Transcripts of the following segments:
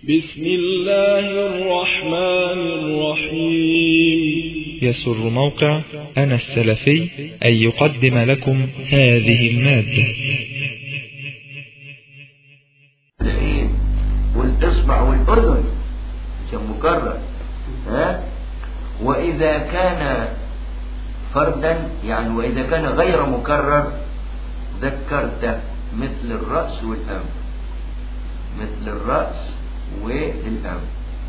بسم الله الرحمن الرحيم يسر موقع أنا السلفي أن يقدم لكم هذه المادة العين والإصبع والأذن عشان مكرر ها وإذا كان فردا يعني وإذا كان غير مكرر ذكرته مثل الرأس والأنف مثل الرأس والأنف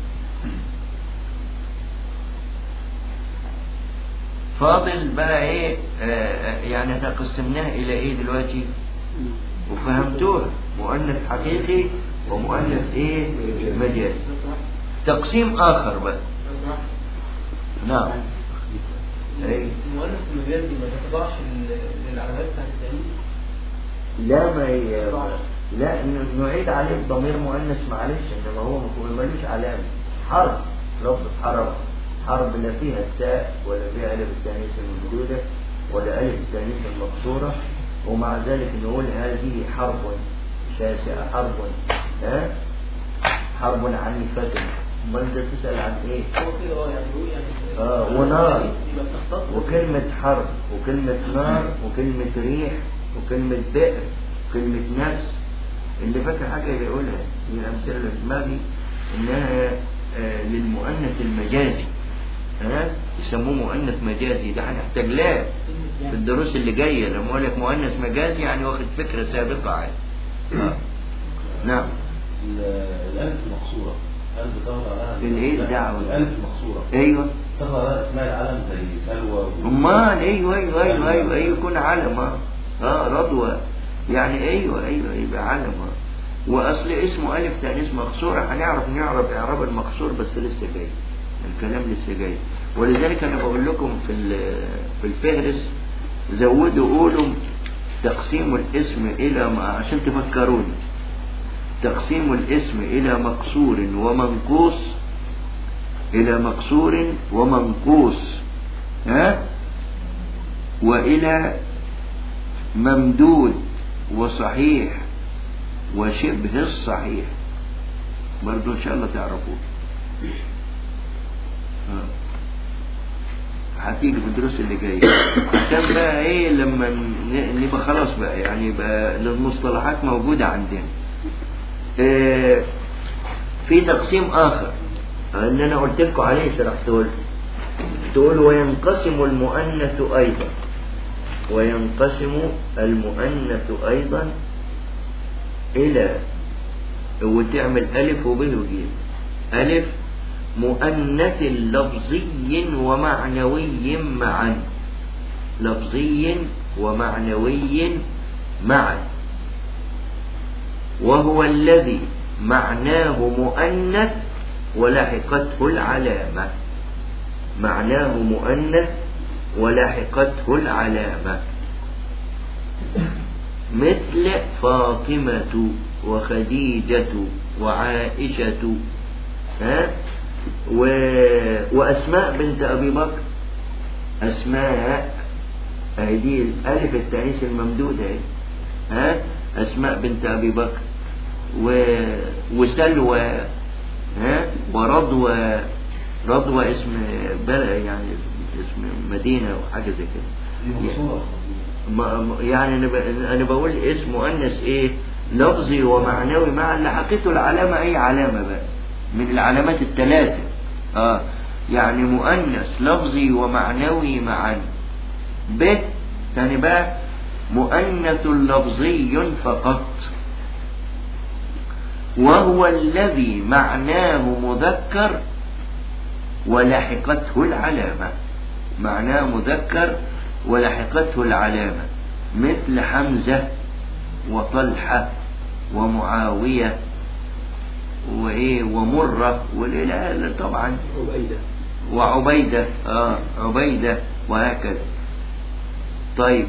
فاضل بقى ايه آه يعني احنا قسمناها الى ايه دلوقتي وفهمتوها مؤنث حقيقي ومؤنث ايه مجازي تقسيم اخر بقى نعم ايه المؤلف المجازي ما تتبعش للعلامات بتاعت التأليف لا ما ي... لا ن- نعيد عليه ضمير مؤنث معلش انما هو ما ملوش علامه حرب لفظ حرب حرب لا فيها التاء ولا فيها الف التانيث الممدوده ولا الف التانيث المقصوره ومع ذلك نقول هذه حرب شاسعه حرب ها حرب عنيفه امال انت تسال عن ايه؟ هو كده اه يعني هو يعني آه، ونار. يبقى بتختص وكلمة حرب وكلمة نار وكلمة ريح وكلمة بئر وكلمة نفس اللي فاكر حاجة يقولها دي الأمثلة اللي في دماغي إنها آه، للمؤنث المجازي ها يسموه مؤنث مجازي ده هنحتاج له في الدروس اللي جاية لما أقول لك مؤنث مجازي يعني واخد فكرة سابقة عنه آه. نعم ال- الألف مقصورة هل بتظهر لها الإيه الدعوة؟ الألف مقصورة أيوه تظهر لها اسماء العلم زي سلوى و- امال ايوه ايوه ايوه ايوه ايوه يكون علم اه اه رضوى يعني ايوه ايوه يبقى علم اه واصل اسمه الف تانيث مقصوره هنعرف نعرف اعراب المقصور بس لسه جاي الكلام لسه جاي ولذلك انا بقول لكم في ال- في الفهرس زودوا قولوا تقسيم الاسم الى ما عشان تفكروني تقسيم الاسم الى مقصور ومنقوص إلى مقصور ومنقوص ها وإلى ممدود وصحيح وشبه الصحيح برضو إن شاء الله تعرفوه ها. هتيجي في الدروس اللي جاية عشان بقى ايه لما ن- نبقى خلاص بقى يعني يبقى المصطلحات موجودة عندنا إيه في تقسيم آخر ان انا قلت لكم عليه شرحته لكم تقول وينقسم المؤنث ايضا وينقسم المؤنث ايضا الى وتعمل الف وب وجيم الف مؤنث لفظي ومعنوي معا لفظي ومعنوي معا وهو الذي معناه مؤنث ولحقته العلامة معناه مؤنث ولحقته العلامة مثل فاطمة وخديجة وعائشة ها و... وأسماء بنت أبي بكر أسماء أهي دي الألف التأنيث الممدودة أهي ها أسماء بنت أبي بكر و... وسلوى ها ورضوى رضوى اسم بلد يعني اسم مدينة وحاجة زي كده دي مقصورة ما- ما- يعني انا ب- انا بقول اسم مؤنث ايه لفظي ومعنوي مع اللي حقيقته العلامة اي علامة بقى من العلامات الثلاثة اه يعني مؤنث لفظي ومعنوي معا ب ثاني بقى مؤنث لفظي فقط وهو الذي معناه مذكر ولحقته العلامة معناه مذكر ولحقته العلامة مثل حمزة وطلحة ومعاوية وإيه ومرة والإله طبعا عبيدة وعبيدة آه عبيدة وهكذا طيب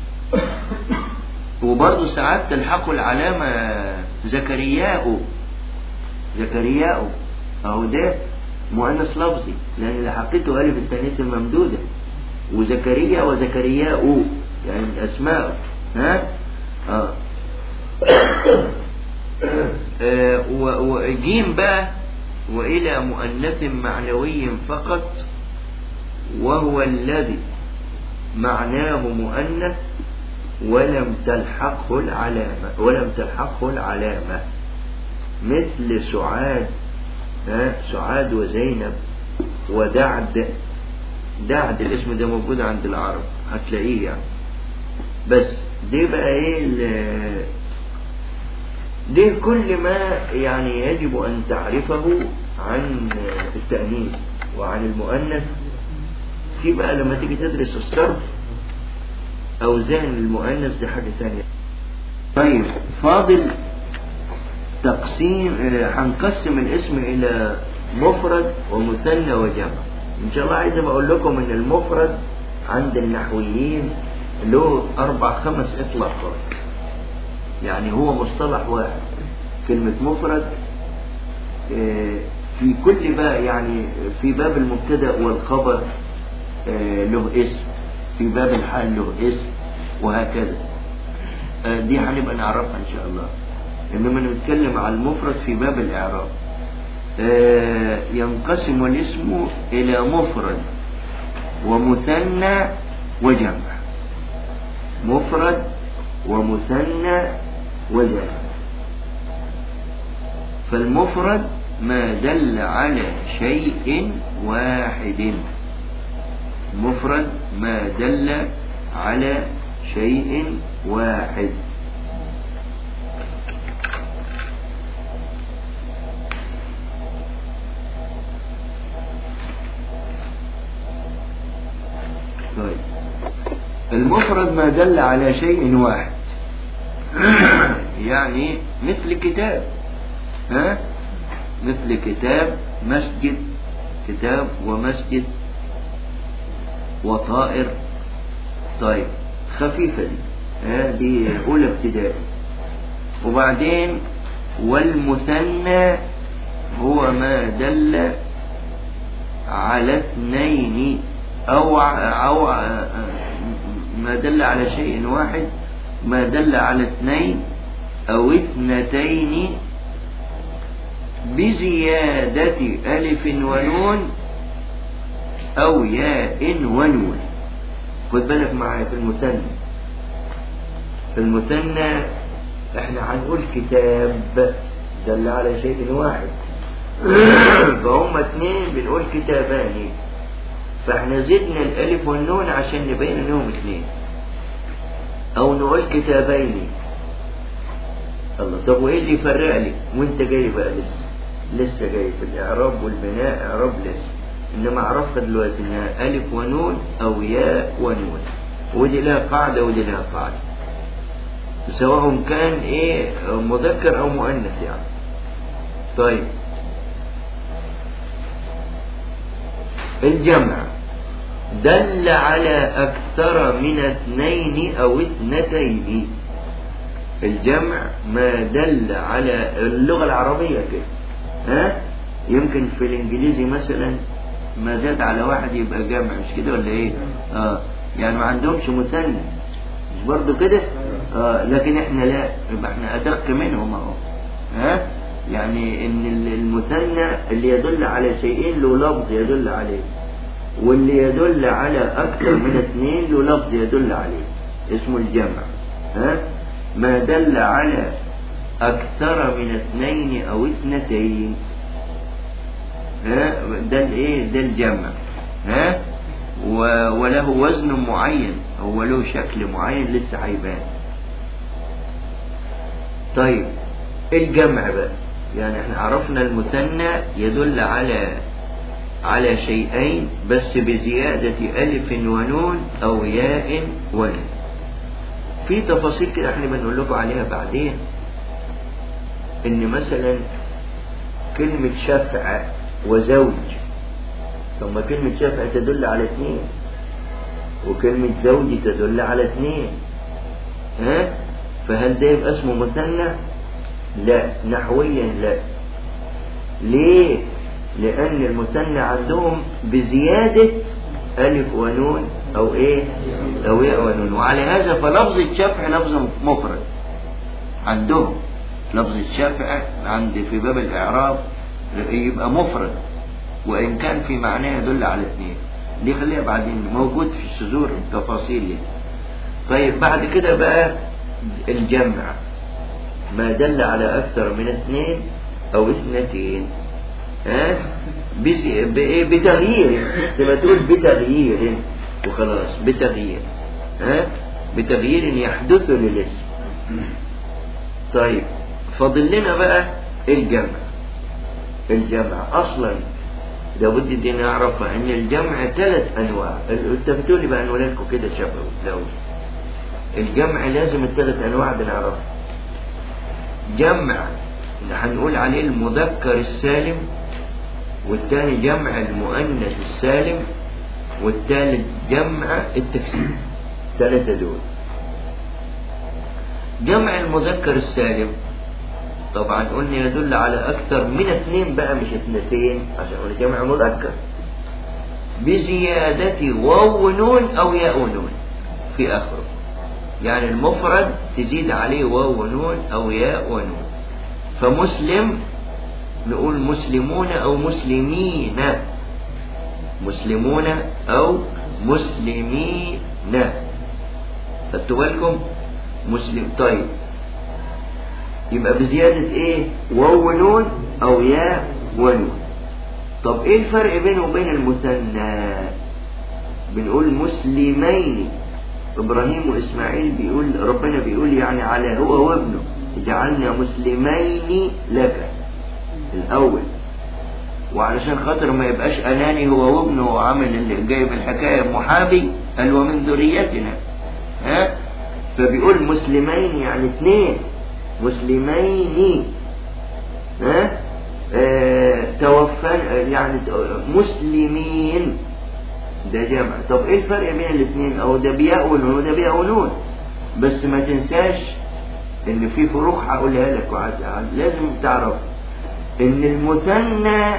وبرضه ساعات تلحقوا العلامة زكرياء زكرياء أهو ده مؤنث لفظي لأن لحقته ألف التانيث الممدودة وزكريا وزكرياء يعني الأسماء ها آه آه، و- وجيم بقى وإلى مؤنث معنوي فقط وهو الذي معناه مؤنث ولم تلحقه العلامة ولم تلحقه العلامة مثل سعاد ها سعاد وزينب ودعد دعد الاسم ده موجود عند العرب هتلاقيه يعني بس دي بقى ايه ال- دي كل ما يعني يجب ان تعرفه عن التأنيث وعن المؤنث في بقى لما تيجي تدرس الصرف اوزان المؤنث دي حاجة تانية طيب فاضل تقسيم آه، هنقسم الاسم الى مفرد ومثنى وجمع ان شاء الله عايز اقول لكم ان المفرد عند النحويين له اربع خمس اطلاقات يعني هو مصطلح واحد كلمة مفرد آه، في كل بقى يعني في باب المبتدا والخبر آه، له اسم في باب الحال له اسم وهكذا آه، دي هنبقى نعرفها ان شاء الله انما نتكلم على المفرد في باب الاعراب آه، ينقسم الاسم الى مفرد ومثنى وجمع مفرد ومثنى وجمع فالمفرد ما دل على شيء واحد مفرد ما دل على شيء واحد طيب المفرد ما دل على شيء واحد يعني مثل كتاب ها مثل كتاب مسجد كتاب ومسجد وطائر طيب خفيفة دي ها دي أولى ابتدائي وبعدين والمثنى هو ما دل على اثنين أو ع- أو ع- ما دل على شيء واحد ما دل على اثنين أو اثنتين بزيادة ألف ونون أو ياء ونون خد بالك معايا في المثنى في المثنى احنا هنقول كتاب دل على شيء واحد فهم اتنين بنقول كتابان فاحنا زدنا الالف والنون عشان نبين انهم اتنين او نقول كتابين الله طب وايه اللي يفرق لي وانت جاي بقى لسه لسه جاي في الاعراب والبناء اعراب لسه انما عرفت دلوقتي انها الف ونون او ياء ونون ودي لها قاعده ودي لها قاعده سواء كان ايه مذكر او مؤنث يعني طيب الجمع دل على أكثر من اثنين أو اثنتين الجمع ما دل على اللغة العربية كده ها يمكن في الإنجليزي مثلا ما زاد على واحد يبقى جمع مش كده ولا إيه آه يعني ما عندهمش مثنى مش برضه كده آه لكن احنا لا يبقى احنا أدق منهم أهو ها يعني ان المثنى اللي يدل على شيئين له لفظ يدل عليه واللي يدل على اكثر من اثنين له لفظ يدل عليه اسمه الجمع ها ما دل على اكثر من اثنين او اثنتين ها ده الايه ده الجمع ها و- وله وزن معين هو له شكل معين لسه هيبان طيب الجمع بقى يعني احنا عرفنا المثنى يدل على على شيئين بس بزيادة ألف ونون أو ياء ونون في تفاصيل كده احنا بنقول لكم عليها بعدين ان مثلا كلمة شفع وزوج ثم كلمة شفع تدل على اثنين وكلمة زوج تدل على اثنين ها فهل ده يبقى اسمه مثنى لا نحويا لا ليه لأن المثنى عندهم بزيادة ألف ونون أو إيه أو ياء ونون وعلى هذا فلفظ الشفع لفظ مفرد عندهم لفظ الشافع عند في باب الإعراب يبقى مفرد وإن كان في معناه يدل على اثنين دي خليها بعدين موجود في الشذور التفاصيل دي طيب بعد كده بقى الجمع ما دل على أكثر من اثنين أو اثنتين ها بس- بإيه؟ بتغيير لما تقول بتغيير وخلاص بتغيير ها بتغيير يحدث للاسم طيب فاضل لنا بقى الجمع الجمع اصلا لابد دي نعرف ان الجمع ثلاث انواع التفتوا لي بقى نقول لكم كده شبه لو الجمع لازم الثلاث انواع دي نعرفها جمع اللي هنقول عليه المذكر السالم والثاني جمع المؤنث السالم والثالث جمع التكسير ثلاثة دول جمع المذكر السالم طبعا قلنا يدل على أكثر من اثنين بقى مش اثنتين عشان قلنا جمع مذكر بزيادة واو ونون أو ياء ونون في آخره يعني المفرد تزيد عليه واو ونون أو ياء ونون فمسلم نقول مسلمون أو مسلمين مسلمون أو مسلمين خدتوا بالكم مسلم طيب يبقى بزيادة ايه واو ونون او ياء ونون طب ايه الفرق بينه وبين المثنى بنقول مسلمين ابراهيم واسماعيل بيقول ربنا بيقول يعني على هو وابنه جعلنا مسلمين لك الاول وعلشان خاطر ما يبقاش اناني هو وابنه وعامل اللي جايب الحكايه محابي قال ومن ذريتنا ها فبيقول مسلمين يعني اثنين مسلمين ها آه توفن يعني مسلمين ده جمع طب ايه الفرق بين الاثنين او ده بياء ونون وده بياء ونون بس ما تنساش ان في فروق هقولها لك وعز- لازم تعرف ان المثنى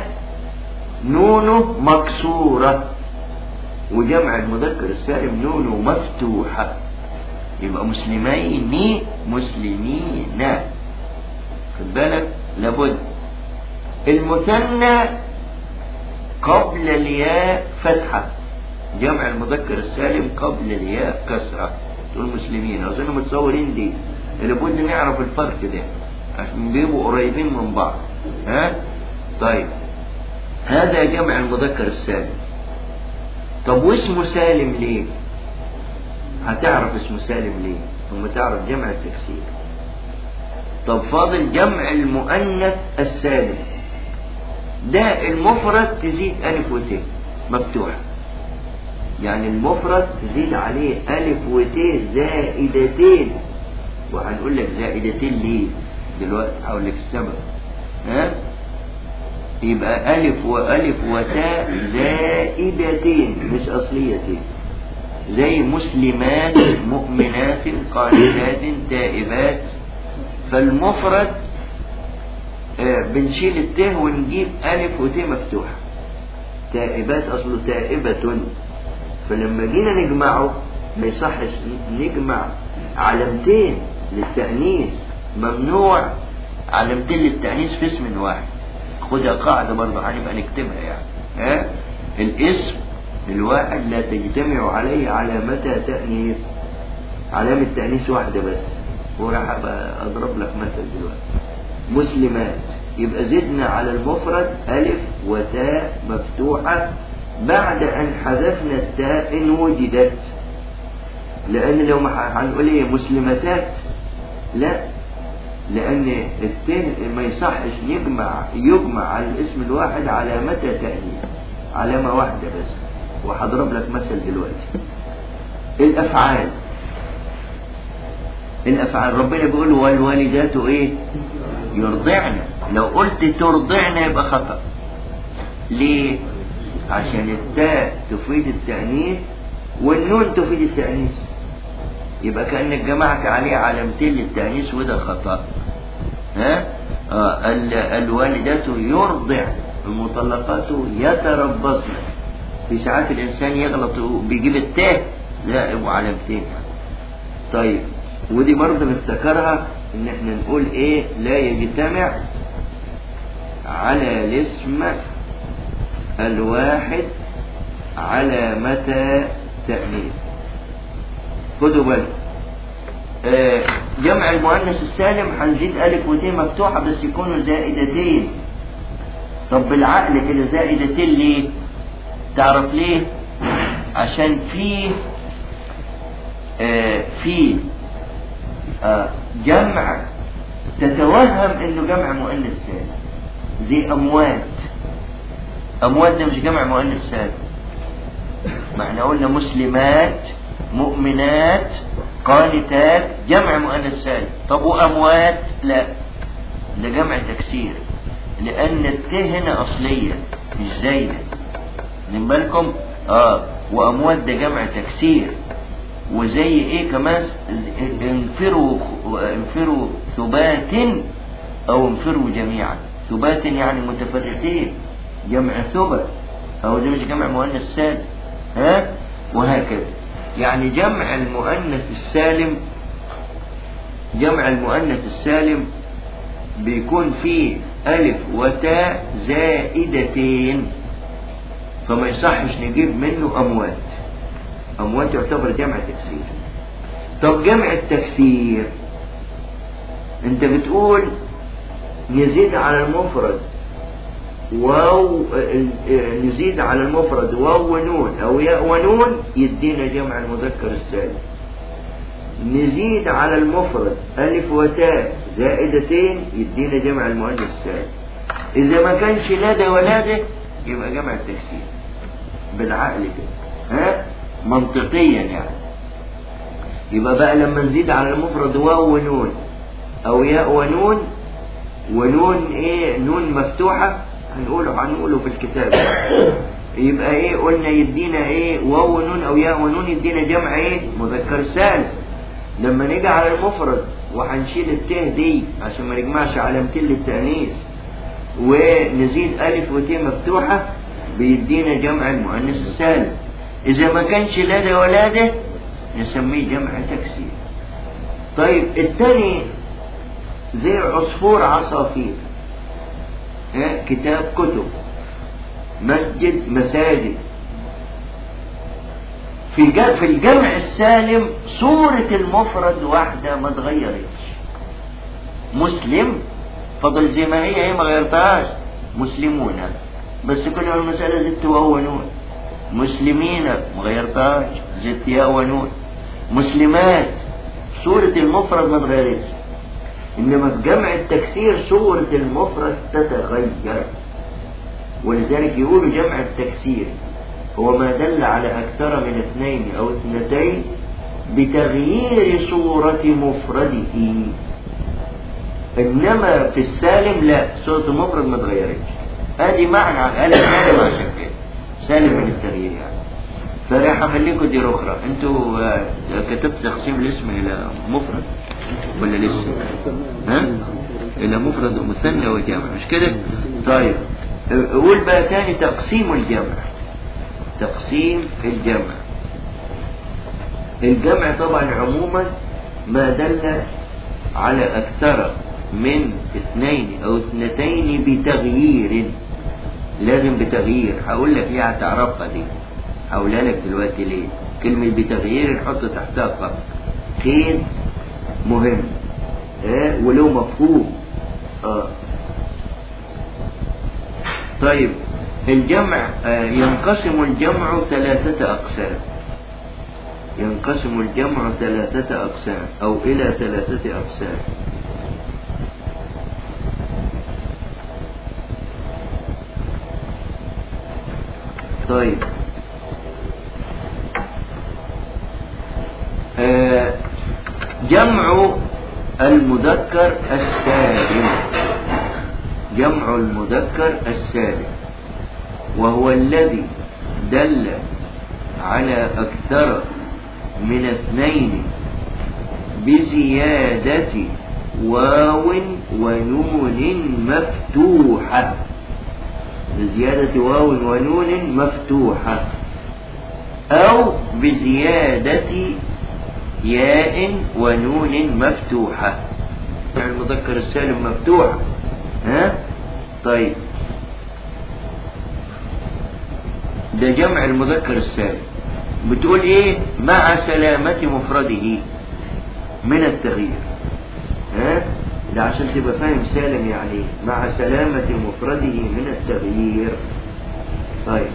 نونه مكسورة وجمع المذكر السالم نونه مفتوحة يبقى مسلمين مسلمين خد بالك لابد المثنى قبل الياء فتحة جمع المذكر السالم قبل الياء كسرة تقول مسلمين أظن متصورين دي لابد نعرف الفرق ده عشان بيبقوا قريبين من بعض ها طيب هذا جمع المذكر السالم طب واسمه سالم ليه هتعرف اسمه سالم ليه ثم تعرف جمع التكسير طب فاضل جمع المؤنث السالم ده المفرد تزيد ألف وت مفتوحة يعني المفرد تزيد عليه ألف وت زائدتين وهنقول لك زائدتين ليه دلوقتي هقول لك السبب ها يبقى ألف وألف وتاء زائدتين مش أصليتين زي مسلمات مؤمنات قانتات تائبات فالمفرد آه، بنشيل الته ونجيب ألف وت مفتوحة تائبات أصله تائبة فلما جينا نجمعه ما يصحش نجمع علامتين للتأنيث ممنوع علامتين للتأنيث في اسم واحد خدها قاعدة برضه هنبقى نكتبها يعني ها الاسم الواحد لا تجتمع عليه علامة تأنيث علامة تأنيث واحدة بس وراح أبقى أضرب لك مثل دلوقتي مسلمات يبقى زدنا على المفرد ألف وتاء مفتوحة بعد أن حذفنا التاء إن وجدت لأن لو ما ح- هنقول إيه مسلمتات لا لأن التاء ما يصحش يجمع يجمع على الاسم الواحد علامة تأنيث علامة واحدة بس وهضرب لك مثل دلوقتي الأفعال الأفعال ربنا بيقول والوالدات إيه يرضعن لو قلت ترضعن يبقى خطأ ليه عشان التاء تفيد التأنيث والنون تفيد التأنيث يبقى كأنك جمعت عليه علامتين للتأنيث وده خطأ ها آه ال- الوالدات يرضع المطلقات يتربصن في ساعات الإنسان يغلط بيجيب التاء لا يبقوا علامتين طيب ودي برضه نفتكرها ان احنا نقول ايه لا يجتمع على الاسم الواحد على متى تأنيث خدوا بالك آه، جمع المؤنث السالم هنزيد ألف وتين مفتوحة بس يكونوا زائدتين طب بالعقل كده زائدتين ليه؟ تعرف ليه؟ عشان في آه في آه جمع تتوهم انه جمع مؤنث سالم زي اموات اموات ده مش جمع مؤنث سالم ما احنا قلنا مسلمات مؤمنات قانتات جمع مؤنث سالم طب واموات لا ده جمع تكسير لان الت هنا اصليه مش زايده من بالكم اه واموات ده جمع تكسير وزي ايه كمان انفروا انفروا ثبات او انفروا جميعا ثبات يعني متفرقين جمع ثبت او ده مش جمع مؤنث سالم ها وهكذا يعني جمع المؤنث السالم جمع المؤنث السالم بيكون فيه ألف وتاء زائدتين فما يصحش نجيب منه أموات أموات يعتبر جمع تكسير طب جمع التكسير أنت بتقول نزيد على المفرد واو نزيد على المفرد واو ونون أو ياء ونون يدينا جمع المذكر السالم نزيد على المفرد ألف وتاء زائدتين يدينا جمع المؤنث السالم إذا ما كانش لا ده ولا ده يبقى جمع التكسير بالعقل كده ها منطقيا يعني يبقى بقى لما نزيد على المفرد واو ونون أو ياء ونون ونون إيه نون مفتوحة هنقوله هنقوله في الكتاب يبقى ايه قلنا يدينا ايه واو ونون او ياء ونون يدينا جمع ايه مذكر سالم لما نيجي على المفرد وهنشيل الته دي عشان ما نجمعش علامتين للتأنيث ونزيد ألف وت مفتوحة بيدينا جمع المؤنث السالم إذا ما كانش لا ده ولا ده نسميه جمع تكسير طيب التاني زي عصفور عصافير ها كتاب كتب مسجد مساجد في في الجمع السالم صورة المفرد واحدة ما اتغيرتش مسلم فضل زي ما هي هي ما غيرتهاش مسلمون بس كل المسألة زدت واو ونون مسلمين ما غيرتهاش زدت ياء ونون مسلمات صورة المفرد ما اتغيرتش إنما في جمع التكسير صورة المفرد تتغير ولذلك يقولوا جمع التكسير هو ما دل على أكثر من اثنين أو اثنتين بتغيير صورة مفرده إنما في السالم لا صورة المفرد ما اتغيرتش ادي معنى قال سالم عشان كده سالم من التغيير يعني فراح اخليكم دي اخرى انتوا آه، كتبت تقسيم الاسم الى مفرد ولا لسه ها الى مفرد ومثنى وجمع مش كده طيب قول بقى تاني تقسيم الجمع تقسيم الجمع الجمع طبعا عموما ما دل على أكثر من اثنين أو اثنتين بتغيير لازم بتغيير هقول لك ليه هتعرفها دي هقولها لك دلوقتي ليه كلمة بتغيير نحط تحتها خط قيد مهم اه وله مفهوم اه طيب الجمع آه ينقسم الجمع ثلاثة أقسام ينقسم الجمع ثلاثة أقسام أو إلى ثلاثة أقسام طيب آه جمع المذكر السالم جمع المذكر السالم وهو الذي دل على أكثر من اثنين بزيادة واو ونون مفتوحة بزيادة واو ونون مفتوحة أو بزيادة ياء ونون مفتوحة يعني المذكر السالم مفتوح ها طيب ده جمع المذكر السالم بتقول ايه مع سلامة مفرده من التغيير ها ده عشان تبقى فاهم سالم يعني ايه مع سلامة مفرده من التغيير طيب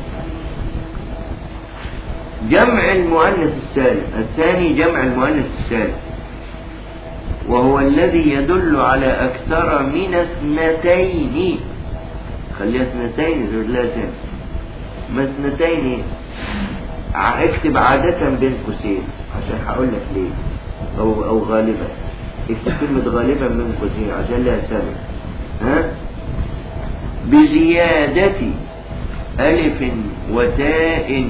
جمع المؤنث السالم الثاني جمع المؤنث السالم وهو الذي يدل على أكثر من اثنتين خليها اثنتين زود لها سالم ما اثنتين ع- اكتب عادة بين قوسين عشان هقول لك ليه أو أو غالبا اكتب كلمة غالبا بين قوسين عشان لها سبب ها بزيادة ألف وتاء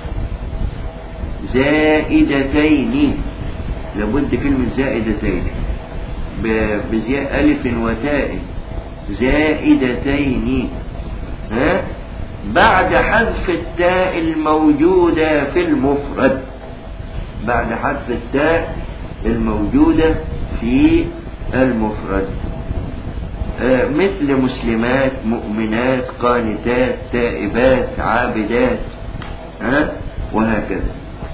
زائدتين لابد كلمة زائدتين ب- بزيادة ألف وتاء زائدتين ها بعد حذف التاء الموجودة في المفرد بعد حذف التاء الموجودة في المفرد آه، مثل مسلمات مؤمنات قانتات تائبات عابدات ها وهكذا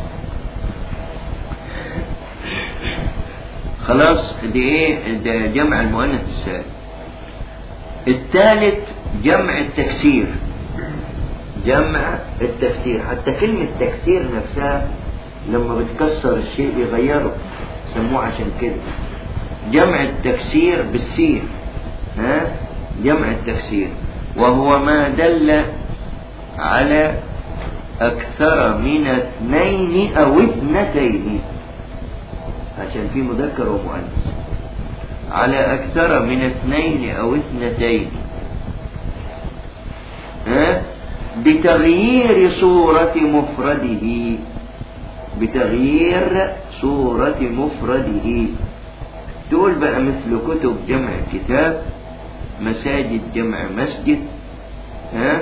خلاص دي ايه ده جمع المؤنث السالم الثالث جمع التكسير جمع التكسير حتى كلمة تكسير نفسها لما بتكسر الشيء بيغيره سموه عشان كده جمع التكسير بالسين ها جمع التكسير وهو ما دل على أكثر من اثنين أو اثنتين عشان في مذكر ومؤنث على أكثر من اثنين أو اثنتين ها بتغيير صورة مفرده بتغيير صورة مفرده تقول بقى مثل كتب جمع كتاب مساجد جمع مسجد ها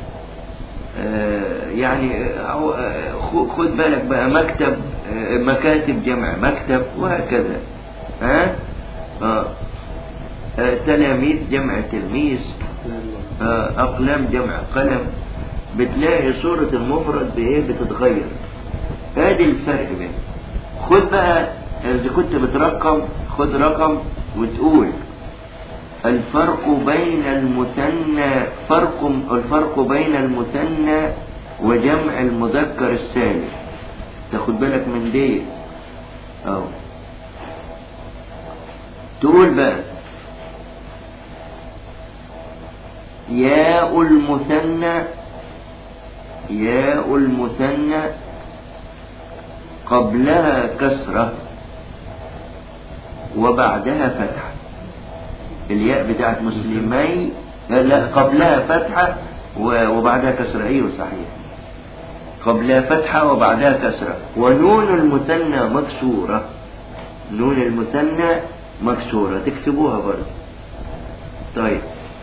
آه يعني أو آه خ- خد بالك بقى مكتب آه مكاتب جمع مكتب وهكذا ها آه آه تلاميذ جمع تلميذ آه أقلام جمع قلم بتلاقي صورة المفرد بإيه بتتغير ادي الفرق بين خد بقى إذا كنت بترقم خد رقم وتقول الفرق بين المثنى فرق الفرق بين المثنى وجمع المذكر السالم تاخد بالك من دي اهو تقول بقى ياء المثنى ياء المثنى قبلها كسرة وبعدها فتحة الياء بتاعت مسلمي لا, لا قبلها فتحة و- وبعدها كسرة ايوه صحيح قبلها فتحة وبعدها كسرة ونون المثنى مكسورة نون المثنى مكسورة تكتبوها برضه طيب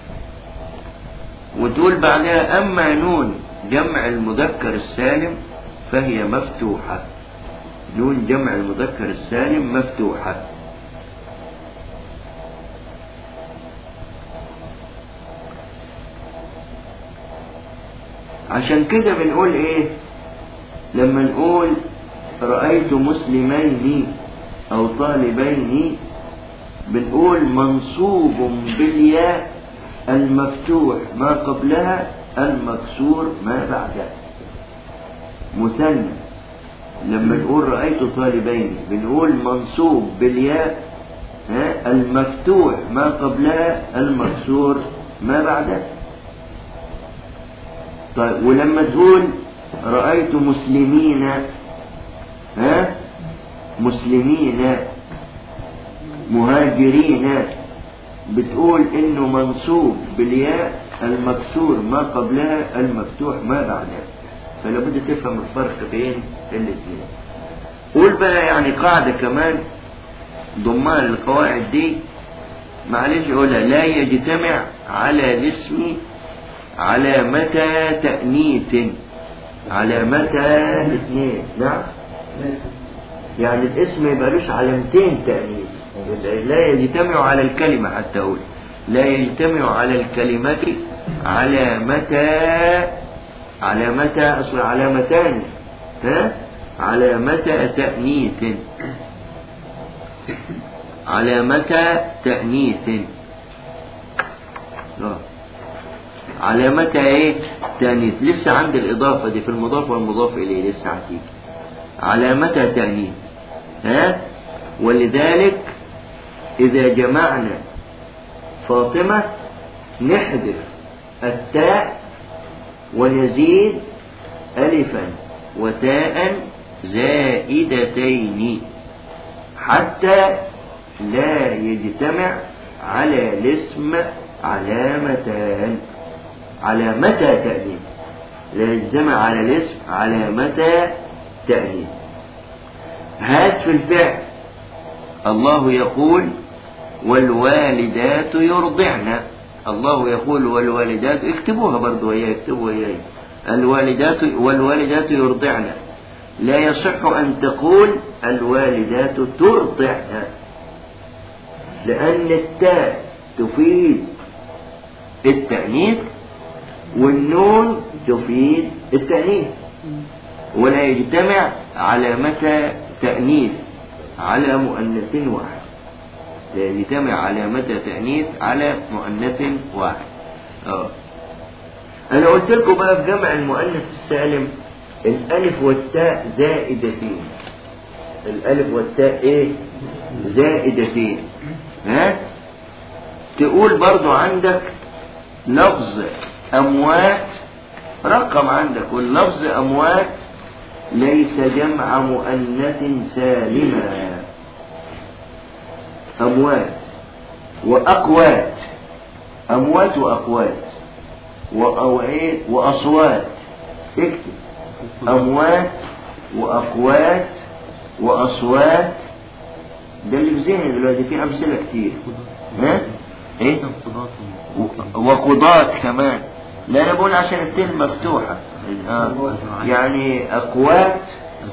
وتقول بعدها أما نون جمع المذكر السالم فهي مفتوحة نون جمع المذكر السالم مفتوحة عشان كده بنقول ايه لما نقول رأيت مسلمين أو طالبين بنقول منصوب بالياء المفتوح ما قبلها المكسور ما بعدها مثنى لما نقول رأيت طالبين بنقول منصوب بالياء ها، المفتوح ما قبلها المكسور ما بعدها طيب ولما تقول رأيت مسلمين ها مسلمين مهاجرين بتقول انه منصوب بالياء المكسور ما قبلها المفتوح ما بعدها فلا بد تفهم الفرق بين الاثنين قول بقى يعني قاعدة كمان ضمان القواعد دي معلش قولها لا يجتمع على الاسم على متى تأنيث على متى اثنين نعم يعني الاسم يبقى لوش علامتين تأنيث لا يجتمع على الكلمة حتى أقول لا يجتمع على الكلمة على متى على متى أصل علامتان ها على متى تأنيث على متى تأنيث آه. على متى ايه تأنيث لسه عند الإضافة دي في المضاف والمضاف إليه لسه هتيجي على متى تأنيث ها ولذلك إذا جمعنا فاطمة نحذف التاء ونزيد ألفا وتاء زائدتين حتى لا يجتمع على الاسم علامتان على متى تأنيث لا يجتمع على الاسم على متى تأنيث هات في الفعل الله يقول والوالدات يرضعن الله يقول والوالدات اكتبوها برضو هي اكتبوا هي الوالدات والوالدات يرضعن لا يصح أن تقول الوالدات ترضعن لأن التاء تفيد التأنيث والنون تفيد التأنيث ولا يجتمع على متى تأنيث على مؤنث واحد لا يجتمع على متى تأنيث على مؤنث واحد اه أنا قلت لكم بقى في جمع المؤنث السالم الألف والتاء زائدتين الألف والتاء إيه؟ زائدتين ها؟ تقول برضو عندك لفظ أموات رقم عندك واللفظ أموات ليس جمع مؤنث سالما أموات وأقوات أموات وأقوات وأوعيد وأصوات اكتب أموات وأقوات وأصوات ده اللي في ذهني دلوقتي في أمثلة كتير ها؟ إيه؟ وقضاة كمان لا أنا بقول عشان التل مفتوحة آه. يعني أقوات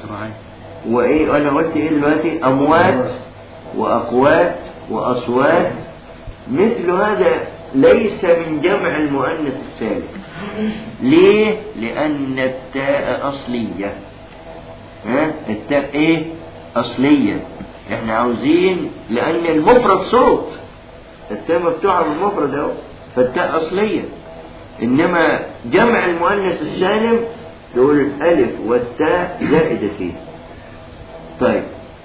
وإيه أنا قلت إيه دلوقتي أموات وأقوات وأصوات مثل هذا ليس من جمع المؤنث السالم ليه؟ لأن التاء أصلية ها؟ التاء إيه؟ أصلية إحنا عاوزين لأن المفرد صوت التاء مفتوحة بالمفرد أهو فالتاء أصلية إنما جمع المؤنث السالم تقول الألف والتاء زائدتين طيب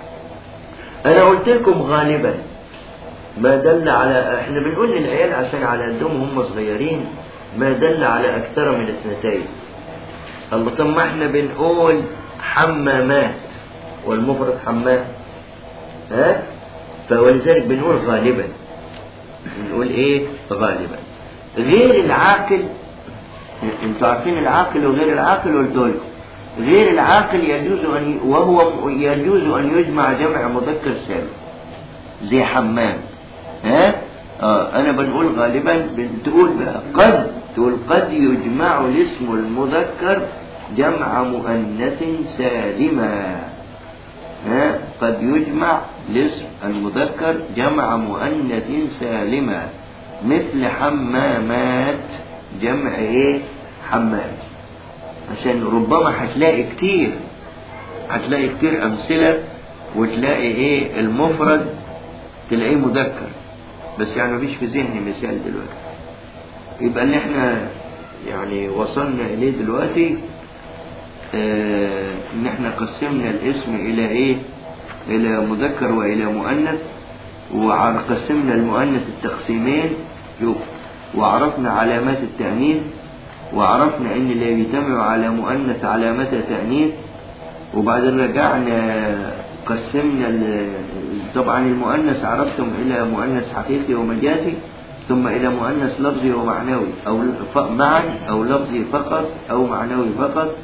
أنا قلت لكم غالبا ما دل على احنا بنقول للعيال عشان على قدهم هم صغيرين ما دل على أكثر من اثنتين الله طب ما احنا بنقول حمامات والمفرد حمام ها فولذلك بنقول غالبا بنقول ايه غالبا غير العاقل انتوا عارفين العاقل وغير العاقل قلت لكم غير العاقل يجوز ان وهو يجوز ان يجمع جمع مذكر سالم زي حمام ها آه انا بنقول غالبا بتقول بقى قد تقول قد يجمع الاسم المذكر جمع مؤنث سالما ها قد يجمع الاسم المذكر جمع مؤنث سالما مثل حمامات جمع ايه حمام عشان ربما هتلاقي كتير هتلاقي كتير امثله وتلاقي ايه المفرد تلاقيه مذكر بس يعني مفيش في ذهني مثال دلوقتي يبقى اللي احنا يعني وصلنا اليه دلوقتي اه ان احنا قسمنا الاسم الى ايه الى مذكر والى مؤنث وقسمنا المؤنث التقسيمين شوف وعرفنا علامات التأنيث وعرفنا ان اللي يجتمع على مؤنث علامات تأنيث وبعدين رجعنا قسمنا طبعا المؤنث عرفتم الى مؤنث حقيقي ومجازي ثم الى مؤنث لفظي ومعنوي او معا او لفظي فقط او معنوي فقط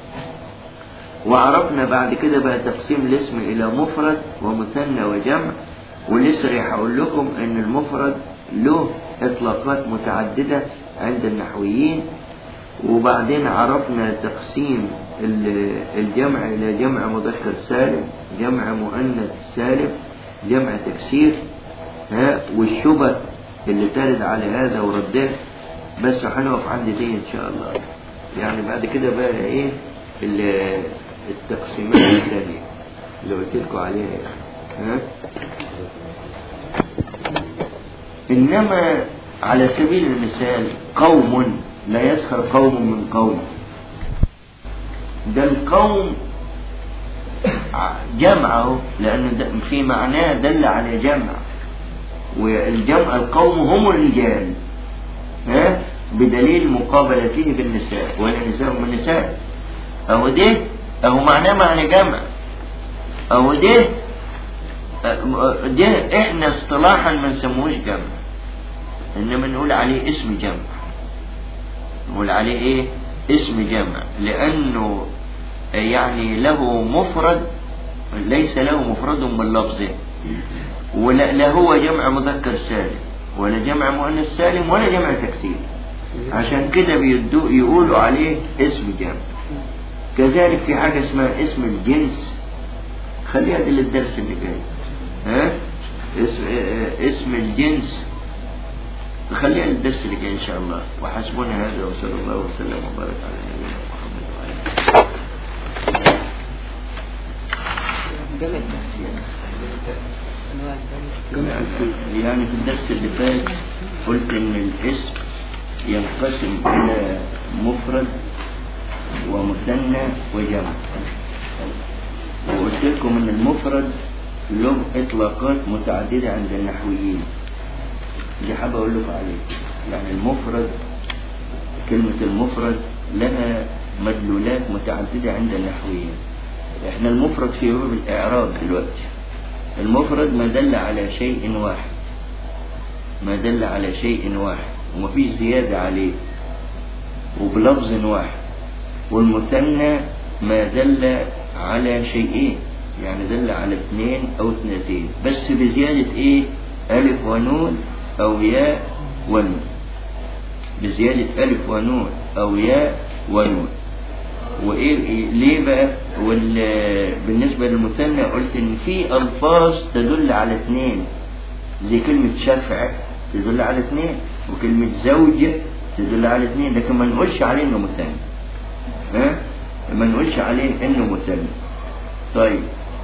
وعرفنا بعد كده بقى تقسيم الاسم الى مفرد ومثنى وجمع ولسه هقول لكم ان المفرد له اطلاقات متعددة عند النحويين وبعدين عرفنا تقسيم الجمع الى جمع مذكر سالم جمع مؤنث سالم جمع تكسير ها والشبه اللي ترد على هذا وردها بس هنقف عند دي ان شاء الله يعني بعد كده بقى ايه ال- التقسيمات الثانية اللي قلت لكم عليها يعني ها انما على سبيل المثال قوم لا يسخر قوم من قوم ده القوم جمعه لأنه ده في معناه دل على جمع والجمع القوم هم الرجال ها بدليل مقابلته بالنساء ولا نساء من النساء أهو ده أهو معناه معنى جمع أهو ده ده إحنا اصطلاحا ما نسموش جمع إنما نقول عليه اسم جمع نقول عليه إيه اسم جمع لأنه يعني له مفرد ليس له مفرد من لفظه ولا لا هو جمع مذكر سالم ولا جمع مؤنث سالم ولا جمع تكسير عشان كده بيدو يقولوا عليه اسم جمع كذلك في حاجة اسمها اسم الجنس خليها دي للدرس اللي جاي ها اسم, اسم الجنس خليها للدرس اللي جاي ان شاء الله وحسبنا هذا وصلى الله وسلم وبارك على نبينا محمد وعلى اله يعني في الدرس اللي فات قلت ان الاسم ينقسم الى مفرد ومثنى وجمع وقلت لكم ان المفرد له اطلاقات متعدده عند النحويين دي حابة اقول لكم عليه يعني المفرد كلمة المفرد لها مدلولات متعددة عند النحويين احنا المفرد في باب الاعراب دلوقتي المفرد ما دل على شيء واحد ما دل على شيء واحد ومفيش زيادة عليه وبلفظ واحد والمثنى ما دل على شيئين يعني دل على اثنين او اثنتين بس بزيادة ايه الف ونون او ياء ونون بزيادة الف ونون او ياء ونون وايه إيه ليه بقى وال بالنسبة للمثنى قلت ان في الفاظ تدل على اثنين زي كلمة شفع تدل على اثنين وكلمة زوج تدل على اثنين لكن ما نقولش عليه انه مثنى ها ما نقولش عليه انه مثنى طيب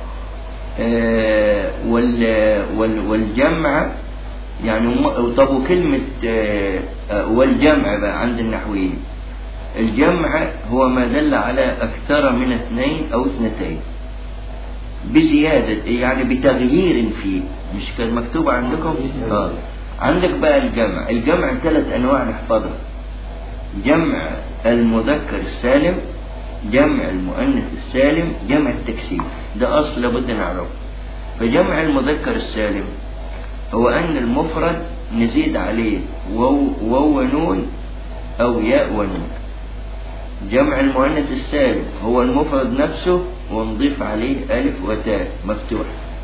آه وال وال والجمع يعني م- طب وكلمة آه آه والجمع بقى عند النحويين الجمع هو ما دل على أكثر من اثنين أو اثنتين بزيادة يعني بتغيير فيه مش كان مكتوب عندكم؟ آه. عندك بقى الجمع الجمع ثلاث أنواع نحفظها جمع المذكر السالم جمع المؤنث السالم جمع التكسير ده أصل لابد نعرفه فجمع المذكر السالم هو أن المفرد نزيد عليه واو واو ونون أو ياء ونون جمع المؤنث السالم هو المفرد نفسه ونضيف عليه ألف وتاء مفتوح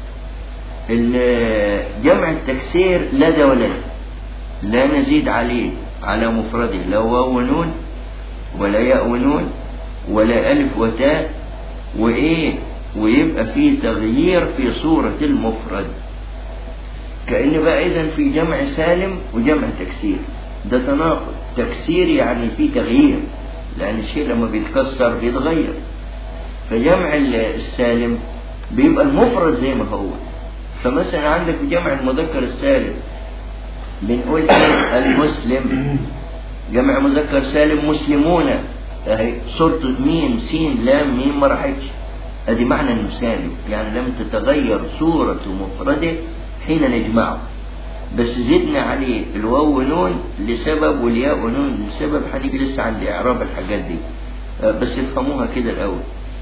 ال- جمع التكسير لا ده ولا ده لا نزيد عليه على مفرده لا واو ونون ولا ياء ونون ولا ألف وتاء وإيه ويبقى فيه تغيير في صورة المفرد كأن بقى إذا في جمع سالم وجمع تكسير ده تناقض تكسير يعني فيه تغيير لأن الشيء لما بيتكسر بيتغير فجمع السالم بيبقى المفرد زي ما هو فمثلا عندك في جمع المذكر السالم بنقول ايه المسلم جمع مذكر سالم مسلمون اهي صورة ميم سين لام ميم ما راحتش ادي معنى انه سالم يعني لم تتغير صورة مفرده حين نجمعه بس زدنا عليه الواو ونون لسبب والياء ونون لسبب هنيجي لسه عند اعراب الحاجات دي آه، بس افهموها كده الاول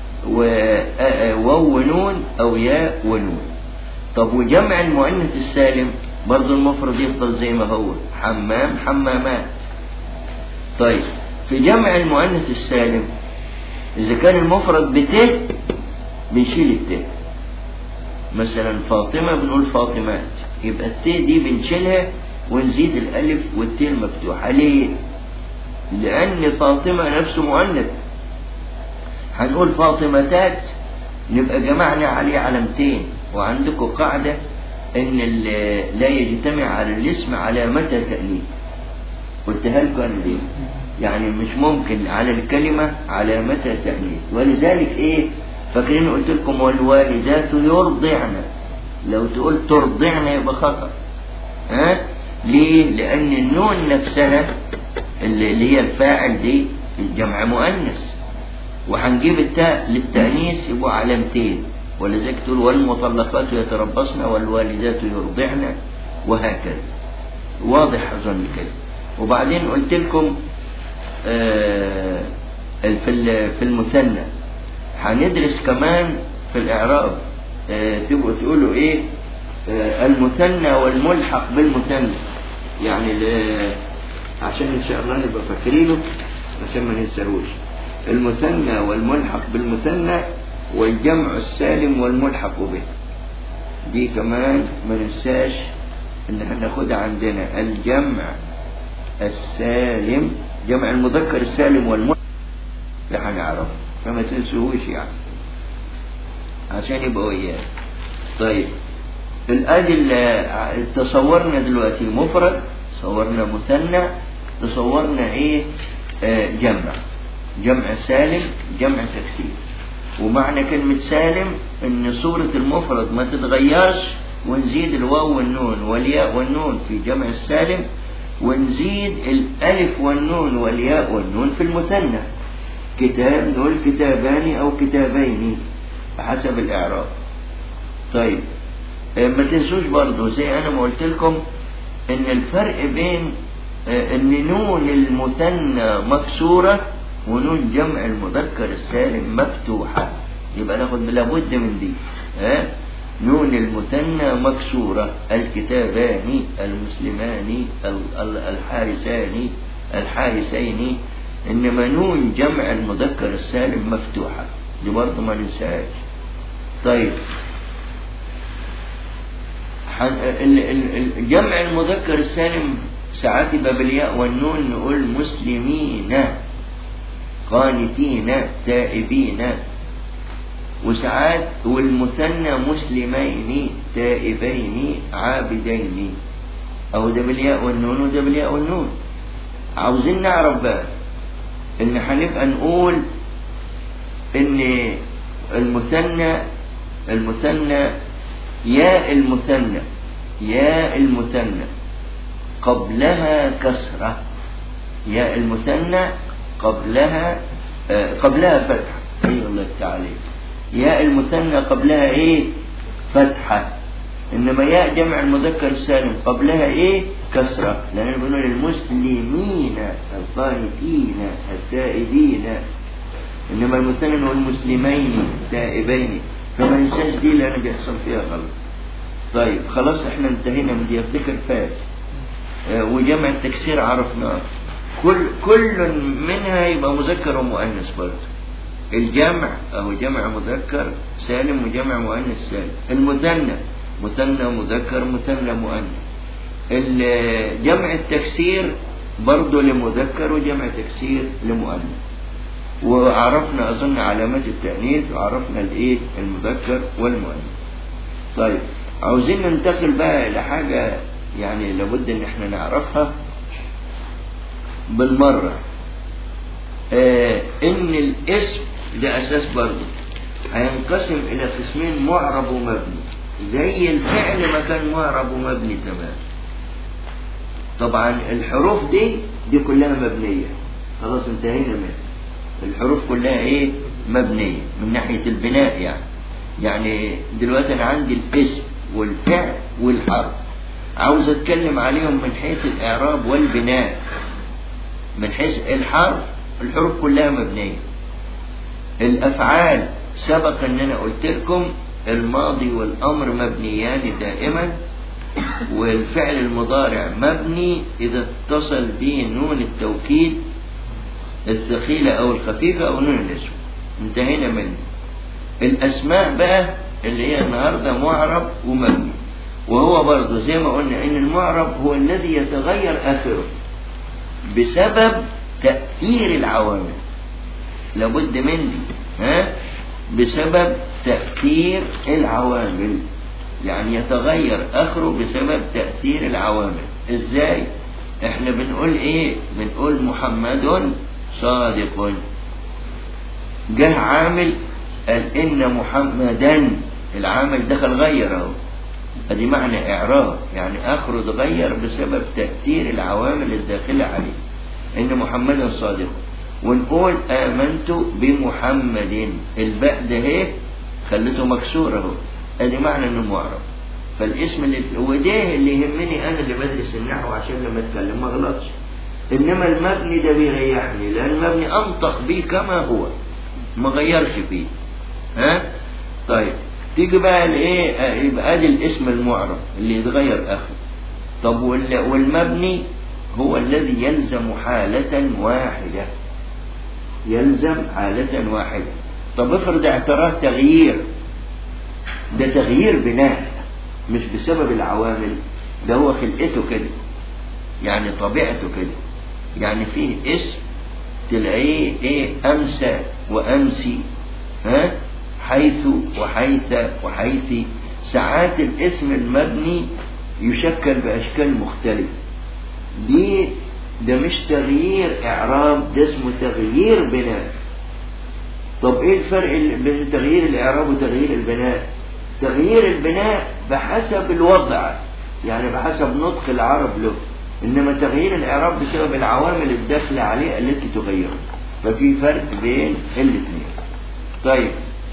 وواو ونون او ياء ونون طب وجمع المؤنث السالم برضه المفرد يفضل زي ما هو حمام حمامات طيب في جمع المؤنث السالم اذا كان المفرد بت بنشيل الت مثلا فاطمة بنقول فاطمات يبقى الت دي بنشيلها ونزيد الالف والت المفتوحة ليه لان فاطمة نفسه مؤنث هنقول فاطمتات نبقى جمعنا عليه علامتين وعندكم قاعدة ان ال- لا يجتمع على الاسم علامة تأنيث قلتها لكم انا دي يعني مش ممكن على الكلمة علامة تأنيث ولذلك ايه فاكرين قلت لكم والوالدات يرضعن لو تقول ترضعن يبقى خطأ ها ليه لان النون نفسها اللي اللي هي الفاعل دي الجمع مؤنث وهنجيب التاء للتأنيث يبقوا علامتين ولذلك تقول والمطلقات يتربصن والوالدات يرضعن وهكذا واضح أظن كده وبعدين قلت لكم آه، في ال- في المثنى هندرس كمان في الإعراب آه، تبقوا تقولوا إيه آه، المثنى والملحق بالمثنى يعني ال- عشان إن شاء الله نبقى فاكرينه عشان ما ننساهوش المثنى والملحق بالمثنى والجمع السالم والملحق به دي كمان ما ننساش ان احنا ناخدها عندنا الجمع السالم جمع المذكر السالم والملحق ده هنعرف فما تنسوهوش يعني عشان يبقى وياه طيب الآدي اللي تصورنا دلوقتي مفرد تصورنا مثنى تصورنا ايه آه جمع جمع سالم جمع تكسير ومعنى كلمة سالم ان صورة المفرد ما تتغيرش ونزيد الواو والنون والياء والنون في جمع السالم ونزيد الألف والنون والياء والنون في المثنى كتاب نقول كتابان أو كتابين حسب الإعراب طيب آه، ما تنسوش برضو زي أنا ما قلت لكم إن الفرق بين آه، إن نون المثنى مكسورة ونون جمع المذكر السالم مفتوحة يبقى ناخد لابد من دي ها نون المثنى مكسورة الكتابان المسلمان ال- ال- الحارسان الحارسين إنما نون جمع المذكر السالم مفتوحة دي برضه ما ننساهاش طيب حن- ال- ال- ال- جمع المذكر السالم ساعات يبقى بالياء والنون نقول مسلمين قانتين تائبين وساعات والمثنى مسلمين تائبين عابدين أو ده بالياء والنون وده بالياء والنون عاوزين نعرف بقى إن هنبقى نقول إن المثنى المثنى ياء المثنى ياء المثنى قبلها كسرة ياء المثنى قبلها آه قبلها فتحة أيوة الله يفتح عليك ياء المثنى قبلها إيه فتحة إنما ياء جمع المذكر السالم قبلها إيه كسرة لأن بنقول المسلمين القانتين التائبين إنما المثنى نقول مسلمين تائبين فما ننساش دي لأن بيحصل فيها غلط طيب خلاص احنا انتهينا من دي افتكر فات آه، وجمع التكسير عرفناه كل كل منها يبقى مذكر ومؤنث برضه الجمع اهو جمع مذكر سالم وجمع مؤنث سالم المثنى مثنى مذكر مثنى مؤنث ال- جمع التكسير برضه لمذكر وجمع تكسير لمؤنث وعرفنا اظن علامات التأنيث وعرفنا الايه المذكر والمؤنث طيب عاوزين ننتقل بقى الى حاجة يعني لابد ان احنا نعرفها بالمرة آه ان الاسم ده اساس برضه هينقسم الى قسمين معرب ومبني زي الفعل ما كان معرب ومبني تمام طبعا الحروف دي دي كلها مبنية خلاص انتهينا منها الحروف كلها ايه مبنية من ناحية البناء يعني يعني دلوقتي انا عندي الاسم والفعل والحرف عاوز اتكلم عليهم من حيث الاعراب والبناء من حيث الحرف الحروف كلها مبنية الافعال سبق ان انا قلت لكم الماضي والامر مبنيان دائما والفعل المضارع مبني اذا اتصل به نون التوكيد الثقيلة او الخفيفة او نون الاسم انتهينا منه الاسماء بقى اللي هي النهارده معرب ومبني وهو برضه زي ما قلنا ان المعرب هو الذي يتغير اخره بسبب تأثير العوامل لابد من دي ها بسبب تأثير العوامل يعني يتغير اخره بسبب تأثير العوامل ازاي احنا بنقول ايه بنقول محمد صادق جه عامل قال ان محمدا العامل دخل غير اهو ادي معنى اعراب يعني اخره اتغير بسبب تأثير العوامل الداخلة عليه ان محمدا صادق ونقول امنت بمحمد الباء ده اهي خليته مكسور اهو ادي معنى انه معرب فالاسم اللي وده اللي يهمني انا اللي بدرس النحو عشان لما اتكلم ما اغلطش انما المبني ده بيريحني لان المبني انطق بيه كما هو ما غيرش فيه ها طيب تيجي بقى الايه آه، يبقى ادي الاسم المعرب اللي يتغير اخره طب وال- والمبني هو الذي يلزم حالة واحدة يلزم حالة واحدة طب افرض اعتراه تغيير ده تغيير بناء مش بسبب العوامل ده هو خلقته كده يعني طبيعته كده يعني فيه اسم تلاقيه ايه امسى وامسي ها حيث وحيث وحيث ساعات الاسم المبني يشكل باشكال مختلفه دي ده مش تغيير اعراب ده اسمه تغيير بناء طب ايه الفرق ال- بين تغيير الاعراب وتغيير البناء تغيير البناء بحسب الوضع يعني بحسب نطق العرب له انما تغيير الاعراب بسبب العوامل الداخله عليه التي تغيره ففي فرق بين الاثنين طيب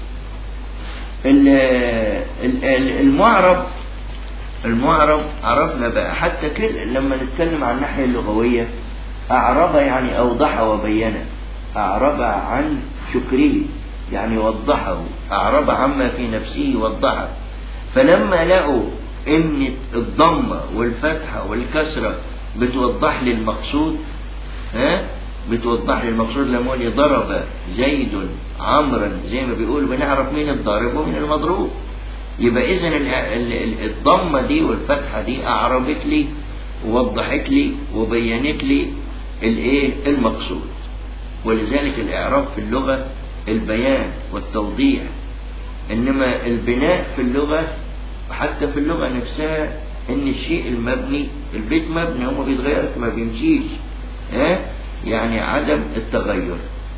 ال- ال- ال- المعرب المعرب عرفنا بقى حتى كده لما نتكلم عن الناحية اللغوية أعرب يعني أوضح وبين أعرب عن شكره يعني وضحه أعرب عما في نفسه وضحه فلما لقوا إن الضمة والفتحة والكسرة بتوضح لي المقصود ها بتوضح لي المقصود لما يقول لي ضرب زيد عمرا زي ما بيقول بنعرف مين الضارب ومين المضروب يبقى اذا ال- ال- ال- الضمه دي والفتحه دي اعربت لي ووضحت لي وبينت لي الايه المقصود ولذلك الاعراب في اللغه البيان والتوضيح انما البناء في اللغه حتى في اللغه نفسها ان الشيء المبني البيت مبني هو ما بيتغيرش ما بيمشيش ها يعني عدم التغير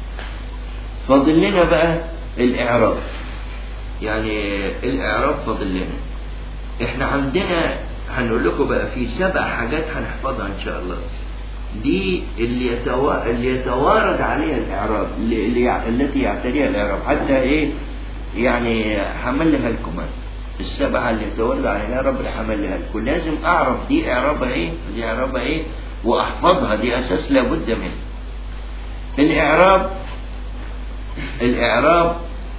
فاضل لنا بقى الاعراب يعني الاعراب فاضل لنا احنا عندنا هنقول لكم بقى في سبع حاجات هنحفظها ان شاء الله دي اللي يتوا... اللي يتوارد عليها الاعراب اللي... اللي... يع- التي يعتريها الاعراب حتى ايه يعني هملها لكم أنا. السبعه اللي يتوارد عليها الاعراب اللي هملها لكم لازم اعرف دي اعرابها ايه ودي اعرابها ايه واحفظها دي اساس لابد منه الاعراب الاعراب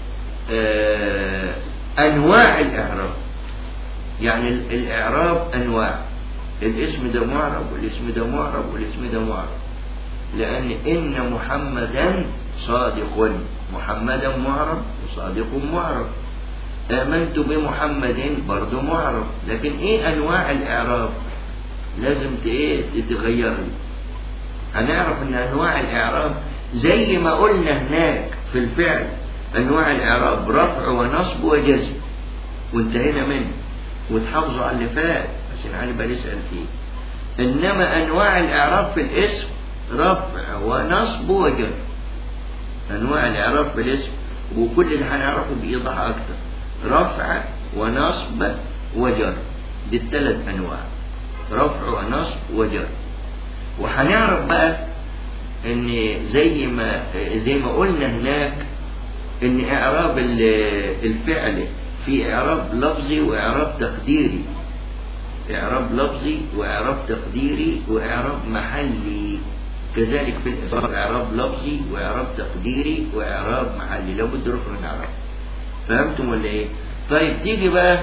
آه، انواع الاعراب يعني ال- الاعراب انواع الاسم ده معرب والاسم ده معرب والاسم ده معرب لان ان محمدا صادق محمدا معرب وصادق معرب امنت بمحمد برضه معرب لكن ايه انواع الاعراب لازم ت- ايه تتغير لي. هنعرف ان انواع الاعراب زي ما قلنا هناك في الفعل انواع الاعراب رفع ونصب وجزم وانتهينا منه وتحافظوا على اللي فات عشان هنبقى نسال فيه انما انواع الاعراب في الاسم رفع ونصب وجر انواع الاعراب في الاسم وكل ده هنعرفه بايضاح اكتر رفع ونصب وجر دي الثلاث انواع رفع ونصب وجر وهنعرف بقى ان زي ما زي ما قلنا هناك ان اعراب ال- الفعل في اعراب لفظي واعراب تقديري اعراب لفظي واعراب تقديري واعراب محلي كذلك في الاعراب اعراب لفظي واعراب تقديري واعراب محلي لابد ركن اعراب فهمتم ولا ايه طيب تيجي بقى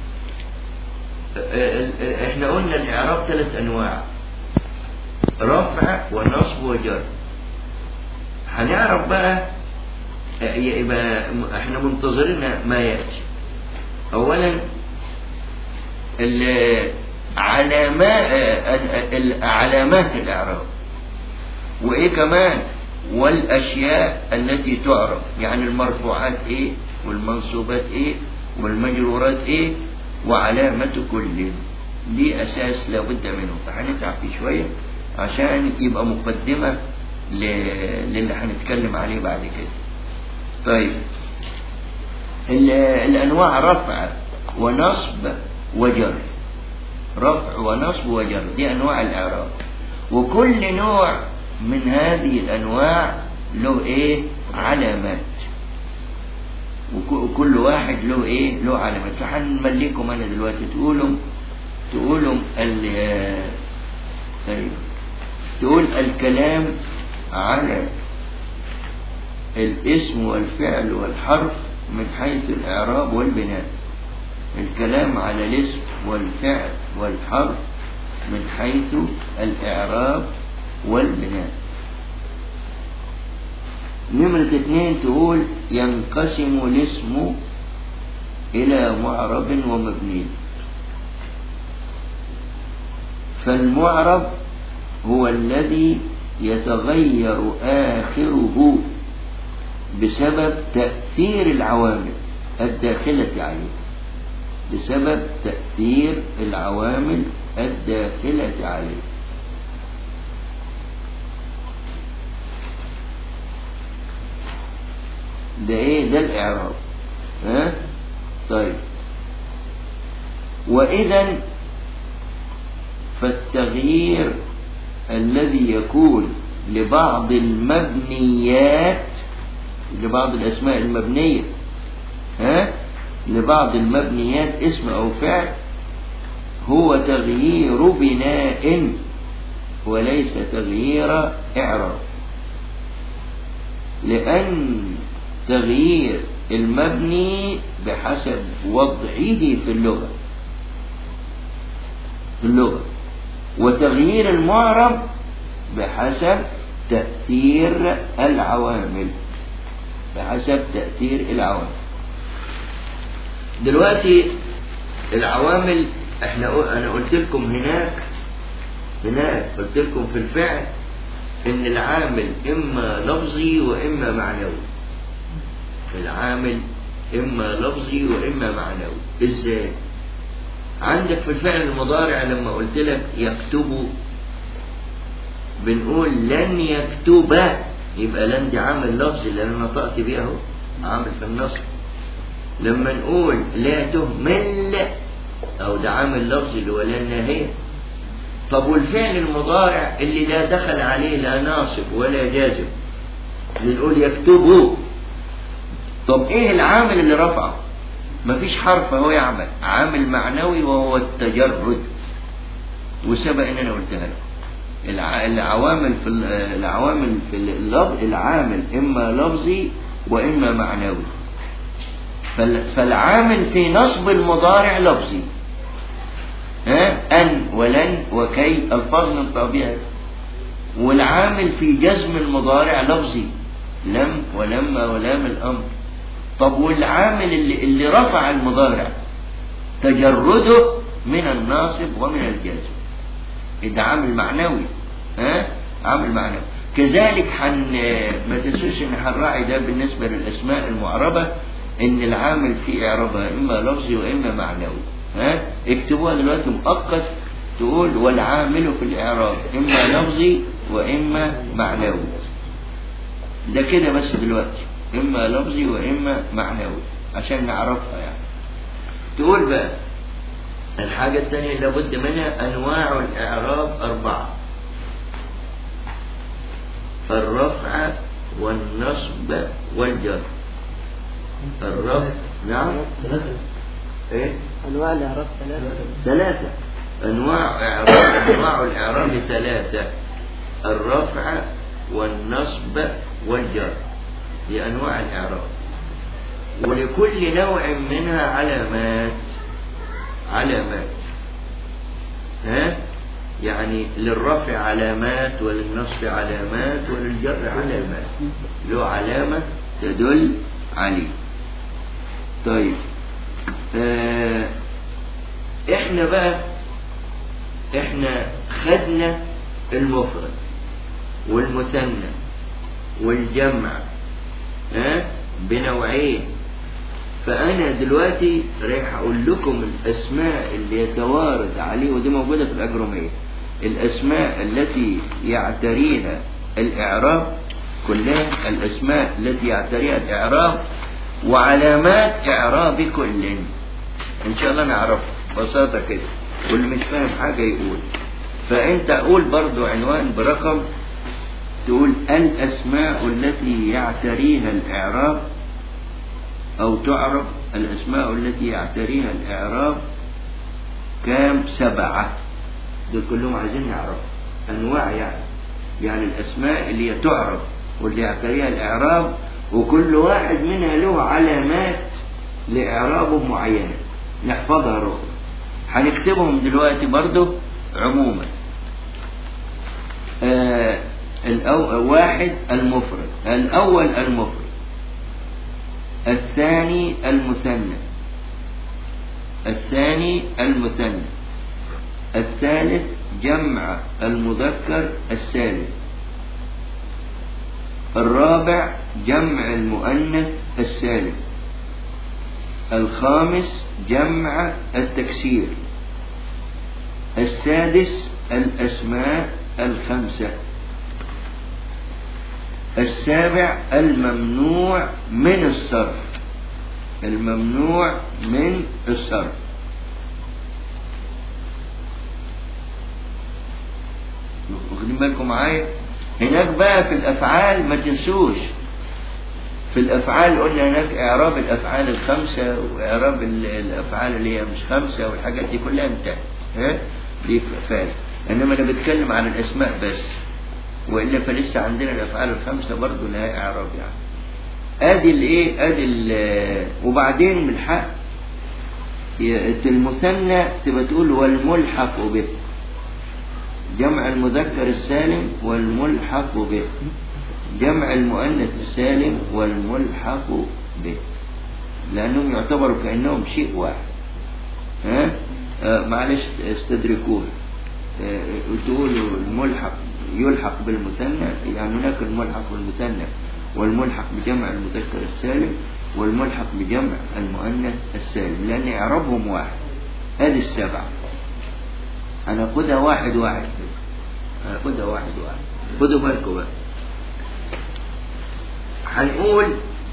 اه- اه- احنا قلنا الاعراب ثلاث انواع رفع ونصب وجر هنعرف بقى اه، يبقى احنا منتظرين ما ياتي اولا ال- علامات ال- علامات الاعراب وايه كمان والاشياء التي تعرف يعني المرفوعات ايه والمنصوبات ايه والمجرورات ايه وعلامة كل دي أساس لابد منه فهنتعب فيه شوية عشان يبقى مقدمة ل- للي هنتكلم عليه بعد كده طيب ال- الأنواع رفع ونصب وجر رفع ونصب وجر دي أنواع الإعراب وكل نوع من هذه الأنواع له إيه علامات وك- وكل واحد له إيه له علامات فهنمليكم أنا دلوقتي تقولوا تقولوا ال طيب تقول الكلام على الاسم والفعل والحرف من حيث الإعراب والبناء الكلام على الاسم والفعل والحرف من حيث الإعراب والبناء نمرة اتنين تقول ينقسم الاسم إلى معرب ومبني فالمعرب هو الذي يتغير آخره بسبب تأثير العوامل الداخلة عليه بسبب تأثير العوامل الداخلة عليه ده ايه ده الاعراب ها طيب واذا فالتغيير الذي يكون لبعض المبنيات لبعض الاسماء المبنيه ها لبعض المبنيات اسم او فعل هو تغيير بناء وليس تغيير اعراب لان تغيير المبني بحسب وضعه في اللغة في اللغة وتغيير المعرب بحسب تأثير العوامل بحسب تأثير العوامل دلوقتي العوامل احنا انا قلت لكم هناك هناك قلت لكم في الفعل ان العامل اما لفظي واما معنوي العامل إما لفظي وإما معنوي إزاي عندك في الفعل المضارع لما قلت لك يكتب بنقول لن يكتب يبقى لن دي عامل لفظي لأن أنا نطقت بيها اهو عامل في النص لما نقول لا تهمل أو ده عامل لفظي اللي هو لا ناهية طب والفعل المضارع اللي لا دخل عليه لا ناصب ولا جازم بنقول يكتبوا طب ايه العامل اللي رفعه مفيش حرف هو يعمل عامل معنوي وهو التجرد وسبق ان انا قلتها لكم الع- العوامل في ال- العوامل في اللفظ العامل اما لفظي واما معنوي فال- فالعامل في نصب المضارع لفظي ها ان ولن وكي الفاظ ننطق بها والعامل في جزم المضارع لفظي لم ولما ولام الامر طب والعامل اللي, اللي رفع المضارع تجرده من الناصب ومن الجازم ده عامل معنوي ها عامل معنوي كذلك حن ما تنسوش ان هنراعي ده بالنسبه للاسماء المعربه ان العامل في اعرابها اما لفظي واما معنوي ها اكتبوها دلوقتي مؤقت تقول والعامل في الاعراب اما لفظي واما معنوي ده كده بس دلوقتي اما لفظي واما معنوي عشان نعرفها يعني تقول بقى الحاجة الثانية اللي لابد منها أنواع الإعراب أربعة الرفع والنصب والجر الرفع نعم ثلاثة ايه أنواع الإعراب ثلاثة ثلاثة أنواع إعراب أنواع الإعراب ثلاثة الرفع والنصب والجر هي أنواع الإعراب ولكل نوع منها علامات علامات ها يعني للرفع علامات وللنصب علامات وللجر علامات له علامة تدل عليه طيب آه احنا بقى احنا خدنا المفرد والمثنى والجمع ها بنوعين فأنا دلوقتي رايح أقول لكم الأسماء اللي يتوارد عليه ودي موجودة في الأجرومية الأسماء التي يعتريها الإعراب كلها الأسماء التي يعتريها الإعراب وعلامات إعراب كل إن شاء الله نعرف ببساطة كده واللي مش فاهم حاجة يقول فأنت قول برضو عنوان برقم تقول الأسماء التي يعتريها الإعراب أو تعرف الأسماء التي يعتريها الإعراب كام سبعة دول كلهم عايزين يعرفوا أنواع يعني يعني الأسماء اللي هي تعرف واللي يعتريها الإعراب وكل واحد منها له علامات لإعرابه معينة نحفظها رخصة هنكتبهم دلوقتي برضو عموما آه الأو... واحد المفرد الأول المفرد الثاني المثنى الثاني المثنى الثالث جمع المذكر السالم الرابع جمع المؤنث السالم الخامس جمع التكسير السادس الأسماء الخمسة السابع الممنوع من الصرف الممنوع من الصرف واخدين بالكم معايا هناك بقى في الافعال ما تنسوش في الافعال قلنا هناك اعراب الافعال الخمسه واعراب ال- الافعال اللي هي مش خمسه والحاجات دي كلها انتهت ها دي فعل انما انا بتكلم عن الاسماء بس والا فلسه عندنا الافعال الخمسه برضه لها اعراب يعني ادي الايه ادي ال- وبعدين من الحق ي- المثنى تبقى تقول والملحق به جمع المذكر السالم والملحق به جمع المؤنث السالم والملحق به لأنهم يعتبروا كأنهم شيء واحد ها آه معلش استدركوه آه تقولوا الملحق يلحق بالمثنى يعني هناك الملحق بالمثنى والملحق بجمع المذكر السالم والملحق بجمع المؤنث السالم لأن إعرابهم واحد هذه السبعة هناخدها واحد واحد كده هناخدها واحد واحد خدوا بالكم بقى هنقول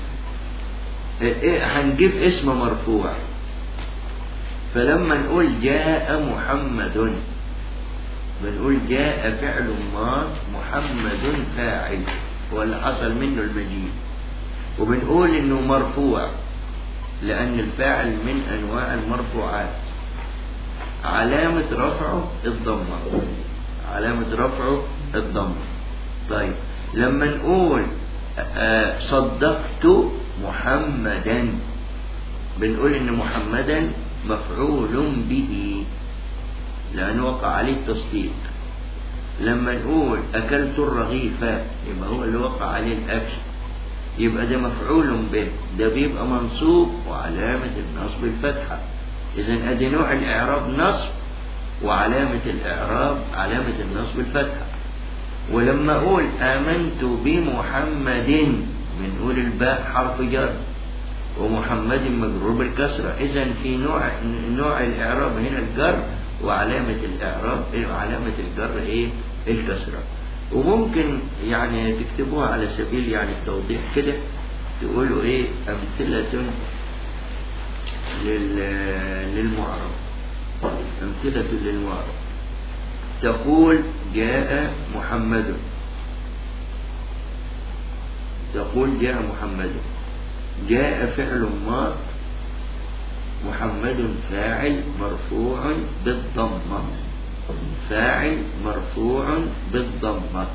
إيه هنجيب اسم مرفوع فلما نقول جاء محمد بنقول جاء فعل ماض محمد فاعل هو اللي حصل منه المجيء وبنقول انه مرفوع لان الفاعل من انواع المرفوعات علامة رفعه الضمة علامة رفعه الضمة طيب لما نقول آه، صدقت محمدا بنقول ان محمدا مفعول به لأنه وقع عليه التصديق لما نقول أكلت الرغيف يبقى هو اللي وقع عليه الأكل يبقى ده مفعول به ده بيبقى منصوب وعلامة النصب الفتحة إذا أدي نوع الإعراب نصب وعلامة الإعراب علامة النصب الفتحة ولما أقول آمنت بمحمد بنقول الباء حرف جر ومحمد مجرور بالكسرة إذا في نوع نوع الإعراب هنا الجر وعلامة الإعراب علامة الجر إيه الكسرة وممكن يعني تكتبوها على سبيل يعني التوضيح كده تقولوا إيه أمثلة لل للمعرب أمثلة للمعرب تقول جاء محمد تقول جاء محمد جاء فعل ماض محمد فاعل مرفوع بالضمة فاعل مرفوع بالضمة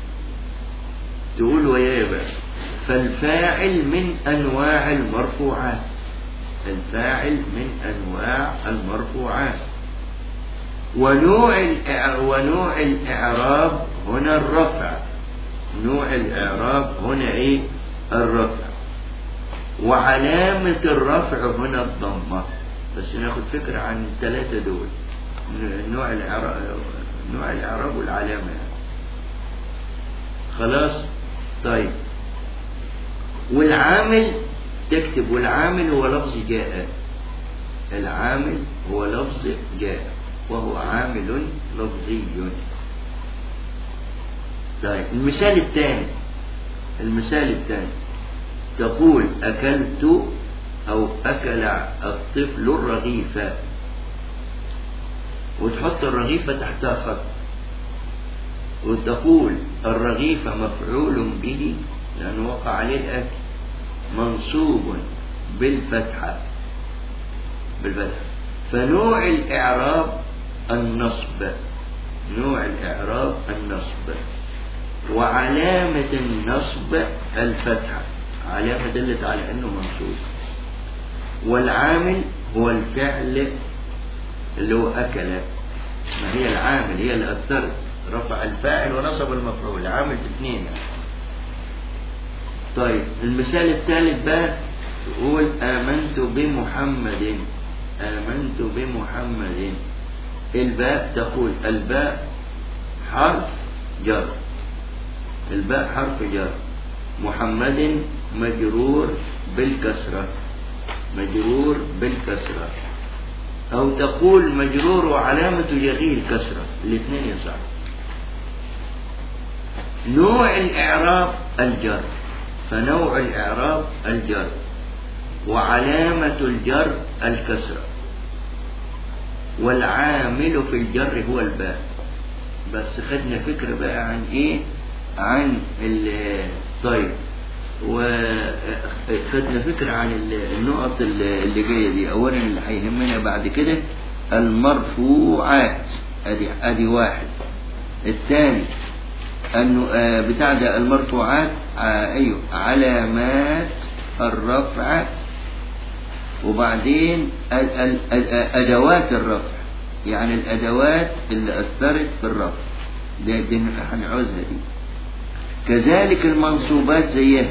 تقول ويا بقى فالفاعل من أنواع المرفوعات الفاعل من أنواع المرفوعات ونوع الإع... ونوع الإعراب هنا الرفع نوع الإعراب هنا إيه الرفع وعلامة الرفع هنا الضمة بس ناخد فكرة عن الثلاثة دول نوع الإعراب نوع الإعراب والعلامة يعني. خلاص طيب والعامل تكتب والعامل هو لفظ جاء العامل هو لفظ جاء وهو عامل لفظي طيب المثال الثاني المثال الثاني تقول أكلت أو أكل الطفل الرغيف وتحط الرغيفة تحتها خط وتقول الرغيف مفعول به لأنه وقع عليه الأكل منصوب بالفتحة بالفتحة فنوع الإعراب النصب نوع الإعراب النصب وعلامة النصب الفتحة علامة دلت على أنه منصوب والعامل هو الفعل اللي هو أكل ما هي العامل هي اللي أثرت رفع الفاعل ونصب المفعول عامل اثنين يعني. طيب المثال الثالث بقى تقول آمنت بمحمد آمنت بمحمد الباء تقول الباء حرف جر الباء حرف جر محمد مجرور بالكسرة مجرور بالكسرة أو تقول مجرور وعلامة جره الكسرة الاثنين يصح نوع الإعراب الجر فنوع الإعراب الجر وعلامة الجر الكسرة والعامل في الجر هو الباء بس خدنا فكرة بقى عن ايه عن طيب وخدنا فكرة عن النقط اللي جاية دي اولا اللي هيهمنا بعد كده المرفوعات ادي ادي واحد الثاني انه بتاع ده المرفوعات ايوه علامات الرفع وبعدين ادوات الرفع يعني الادوات اللي اثرت في الرفع دي, دي هنعوزها دي كذلك المنصوبات زيها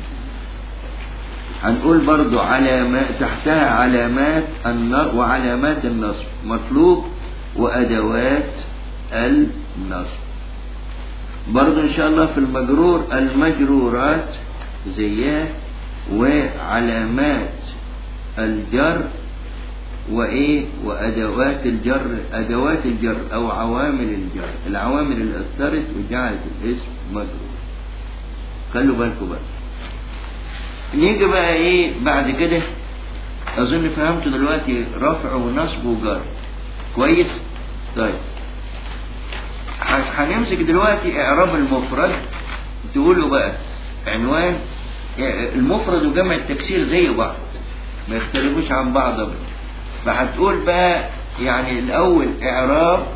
هنقول برضو علامات تحتها علامات النصب وعلامات النصب مطلوب وادوات النصب برضو ان شاء الله في المجرور المجرورات زيها وعلامات الجر وايه وادوات الجر ادوات الجر او عوامل الجر العوامل اللي اثرت وجعلت الاسم مجرور خلوا بالكم بقى نيجي بقى ايه بعد كده اظن فهمتوا دلوقتي رفع ونصب وجر كويس طيب هنمسك دلوقتي اعراب المفرد تقولوا بقى عنوان المفرد وجمع التكسير زي بعض ما يختلفوش عن بعض ابدا فهتقول بقى يعني الاول اعراب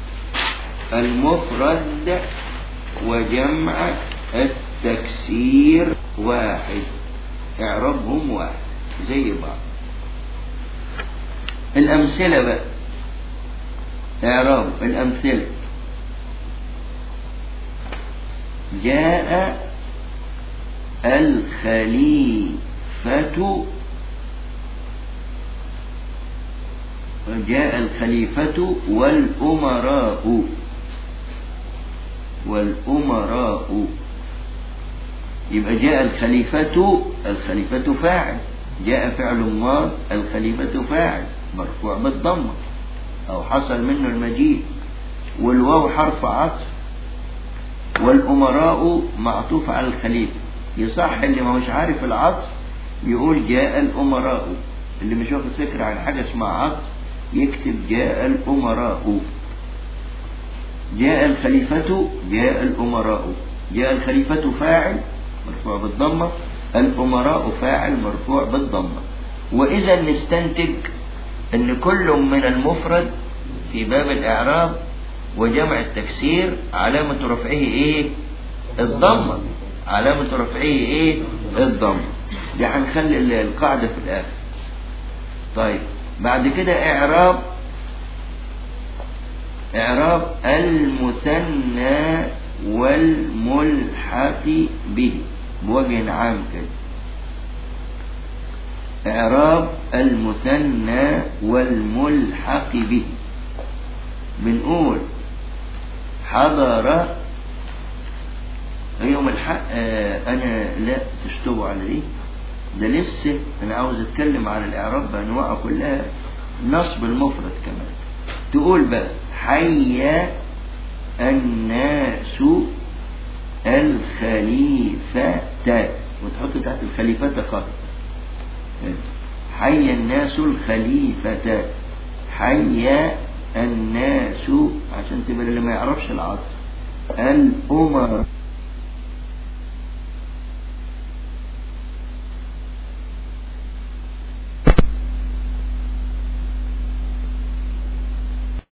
المفرد وجمع التكسير واحد اعرابهم واحد زي بعض الامثله بقى اعراب الامثله جاء الخليفة جاء الخليفة والأمراء والأمراء يبقى جاء الخليفة الخليفة فاعل جاء فعل ماض الخليفة فاعل مرفوع بالضمة أو حصل منه المجيء والواو حرف عطف والأمراء معطوف على الخليفة يصح اللي ما مش عارف العطف يقول جاء الأمراء اللي مش واخد فكرة عن حاجة اسمها عطف يكتب جاء الأمراء جاء الخليفة جاء الأمراء جاء الخليفة فاعل مرفوع بالضمة الأمراء فاعل مرفوع بالضمة وإذا نستنتج أن كل من المفرد في باب الإعراب وجمع التكسير علامة رفعه إيه الضمة علامة رفعه إيه الضمة دي هنخلي القاعدة في الآخر طيب بعد كده إعراب إعراب المثنى والملحق به بوجه عام كده إعراب المثنى والملحق به بنقول حضر يوم الحق آه أنا لا تشتبوا على دي ده لسه انا عاوز اتكلم عن الاعراب بانواعه كلها نصب المفرد كمان تقول بقى حي الناس الخليفة وتحط تحت الخليفة قط حي الناس الخليفة حي الناس عشان تبقى اللي ما يعرفش العصر الأمراء